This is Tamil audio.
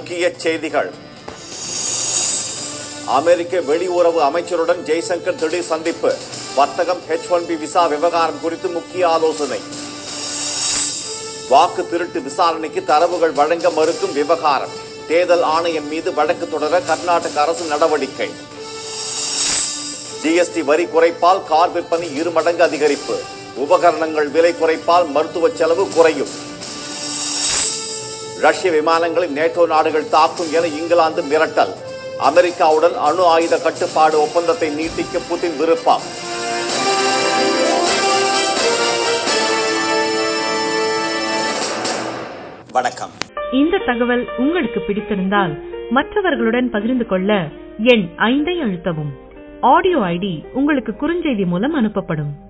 முக்கிய செய்திகள் அமெரிக்க வெளியுறவு அமைச்சருடன் ஜெய்சங்கர் திடீர் சந்திப்பு வர்த்தகம் ஹெச் ஒன் பி விசா விவகாரம் குறித்து முக்கிய ஆலோசனை வாக்கு திருட்டு விசாரணைக்கு தரவுகள் வழங்க மறுக்கும் விவகாரம் தேர்தல் ஆணையம் மீது வழக்கு தொடர கர்நாடக அரசு நடவடிக்கை ஜிஎஸ்டி வரி குறைப்பால் கார் விற்பனை இரு மடங்கு அதிகரிப்பு உபகரணங்கள் விலை குறைப்பால் மருத்துவ செலவு குறையும் ரஷ்ய விமானங்களை நேட்டோ நாடுகள் தாக்கும் என இங்கிலாந்து மிரட்டல் அமெரிக்காவுடன் அணு ஆயுத கட்டுப்பாடு ஒப்பந்தத்தை நீட்டிக்க புதின் விருப்பம் வணக்கம் இந்த தகவல் உங்களுக்கு பிடித்திருந்தால் மற்றவர்களுடன் பகிர்ந்து கொள்ள எண் ஐந்தை அழுத்தவும் ஆடியோ ஐடி உங்களுக்கு குறுஞ்செய்தி மூலம் அனுப்பப்படும்